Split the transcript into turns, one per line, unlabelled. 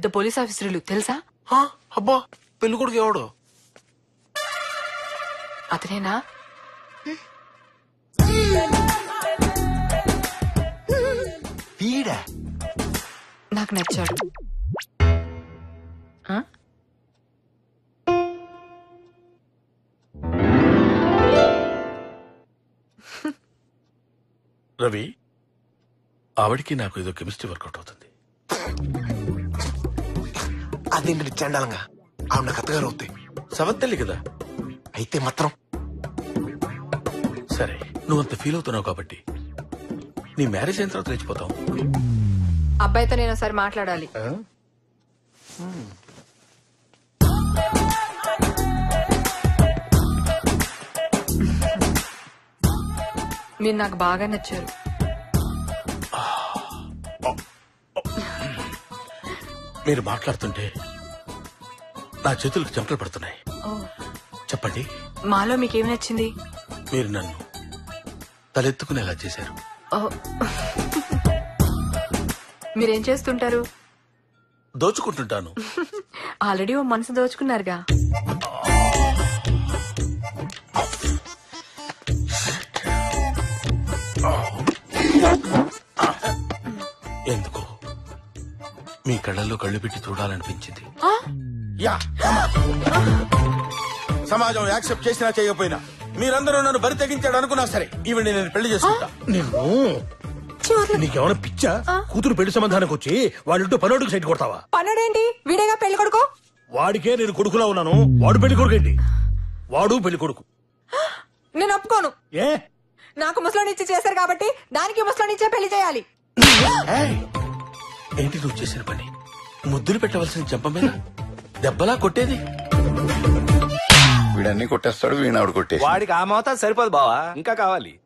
పెద్ద పోలీస్ ఆఫీసర్లు తెలుసా
ఆ, అబ్బా పెళ్లి కొడుకు ఎవడు
అతనేనా
వీడా
నాకు నచ్చాడు ఆ?
రవి ఆవిడికి నాకు ఏదో కెమిస్ట్రీ వర్కౌట్ అవుతుంది
అదేంటి చండాలంగా ఆవిడ నాకు అత్తగారు అవుతాయి
సవత్తెల్లి కదా
అయితే మాత్రం
సరే నువ్వు అంత ఫీల్ అవుతున్నావు కాబట్టి నీ మ్యారేజ్ అయిన తర్వాత లేచిపోతావు
అబ్బాయితో నేను ఒకసారి మాట్లాడాలి మీరు నాకు బాగా నచ్చారు
మీరు మాట్లాడుతుంటే నా చేతులకు చెమటలు పడుతున్నాయి
ఓ,
చెప్పండి
మాలో మీకేం నచ్చింది
మీరు నన్ను తలెత్తుకునేలా చేశారు
ఓ. మీరేం చేస్తుంటారు
దోచుకుంటుంటాను
ఆల్రెడీ ఓ మనసు దోచుకున్నారుగా
ఎందుకో మీ కళ్ళల్లో కళ్ళు పెట్టి చూడాలనిపించింది
యా సమాజం యాక్సెప్ట్ చేసినా చేయకపోయినా మీరందరూ నన్ను బరి తెగించాడు అనుకున్నా సరే ఈవిడ నేను పెళ్లి చేసుకుంటా
నిన్ను నీకేమైనా పిచ్చా కూతురు పెళ్లి సంబంధానికి వచ్చి వాళ్ళింటూ పనోడికి సైట్ కొడతావా
పన్నడేంటి వీడేగా పెళ్లి కొడుకో
వాడికే నేను కొడుకులా ఉన్నాను వాడు పెళ్లి కొడుకు ఏంటి వాడు పెళ్లి కొడుకు
నేను ఒప్పుకోను
ఏ
నాకు ముసలోనిచ్చి చేశారు కాబట్టి దానికి ముసలోనిచ్చే పెళ్లి చేయాలి
ఏయ్! ఏంటి నువ్వు చేసిన పని ముద్దులు పెట్టవలసిన చెంప మీద దెబ్బలా కొట్టేది
వీడన్ని కొట్టేస్తాడు వీణావిడ కొట్టేసి
వాడికి ఆ మోతాదు సరిపోదు బావా ఇంకా కావాలి